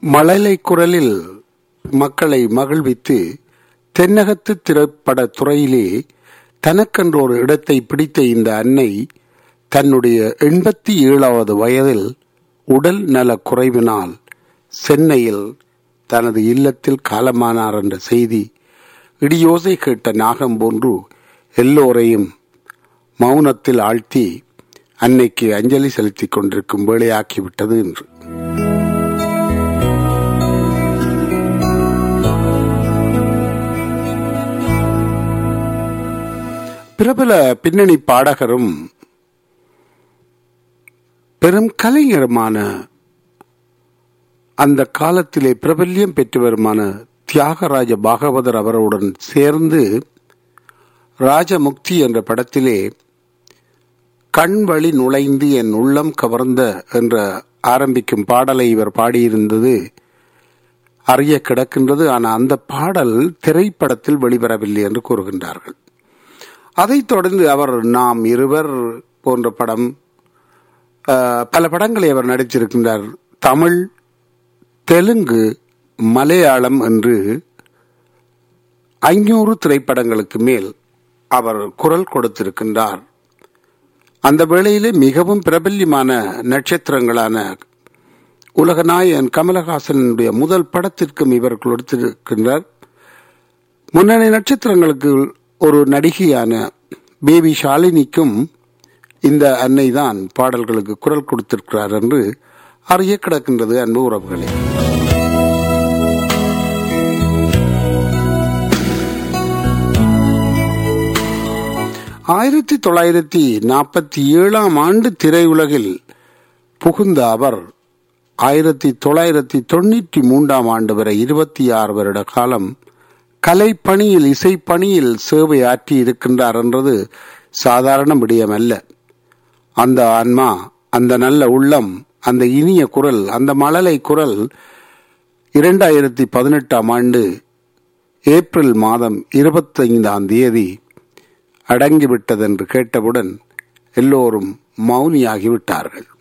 மழலை குரலில் மக்களை மகிழ்வித்து தென்னகத்து திரைப்பட துறையிலே தனக்கென்ற ஒரு இடத்தை பிடித்த இந்த அன்னை தன்னுடைய எண்பத்தி ஏழாவது வயதில் உடல் நல குறைவினால் சென்னையில் தனது இல்லத்தில் காலமானார் என்ற செய்தி இடியோசை கேட்ட நாகம் போன்று எல்லோரையும் மௌனத்தில் ஆழ்த்தி அன்னைக்கு அஞ்சலி செலுத்திக் கொண்டிருக்கும் வேளையாக்கிவிட்டது என்று பிரபல பின்னணி பாடகரும் பெரும் கலைஞருமான அந்த காலத்திலே பிரபல்யம் பெற்று வருமான தியாகராஜ பாகவதர் அவருடன் சேர்ந்து ராஜமுக்தி என்ற படத்திலே கண் வழி நுழைந்து என் உள்ளம் கவர்ந்த என்ற ஆரம்பிக்கும் பாடலை இவர் பாடியிருந்தது அறிய கிடக்கின்றது ஆனால் அந்த பாடல் திரைப்படத்தில் வெளிவரவில்லை என்று கூறுகின்றார்கள் அதைத் தொடர்ந்து அவர் நாம் இருவர் போன்ற படம் பல படங்களை அவர் நடித்திருக்கின்றார் தமிழ் தெலுங்கு மலையாளம் என்று ஐநூறு திரைப்படங்களுக்கு மேல் அவர் குரல் கொடுத்திருக்கின்றார் அந்த வேளையிலே மிகவும் பிரபல்யமான நட்சத்திரங்களான உலகநாயகன் கமலஹாசனுடைய முதல் படத்திற்கும் இவர் கொடுத்திருக்கின்றார் முன்னணி நட்சத்திரங்களுக்கு ஒரு நடிகையான பேபி ஷாலினிக்கும் இந்த அன்னை தான் பாடல்களுக்கு குரல் கொடுத்திருக்கிறார் என்று அறிய கிடக்கின்றது அன்பு உறவுகளே ஆயிரத்தி தொள்ளாயிரத்தி நாற்பத்தி ஏழாம் ஆண்டு திரையுலகில் புகுந்த அவர் ஆயிரத்தி தொள்ளாயிரத்தி தொண்ணூற்றி மூன்றாம் ஆண்டு வரை இருபத்தி ஆறு வருட காலம் கலைப்பணியில் இசைப்பணியில் சேவை ஆற்றி இருக்கின்றார் என்றது சாதாரண விடயம் அல்ல அந்த ஆன்மா அந்த நல்ல உள்ளம் அந்த இனிய குரல் அந்த மழலை குரல் இரண்டாயிரத்தி பதினெட்டாம் ஆண்டு ஏப்ரல் மாதம் இருபத்தைந்தாம் தேதி அடங்கிவிட்டதென்று கேட்டவுடன் எல்லோரும் மௌனியாகிவிட்டார்கள்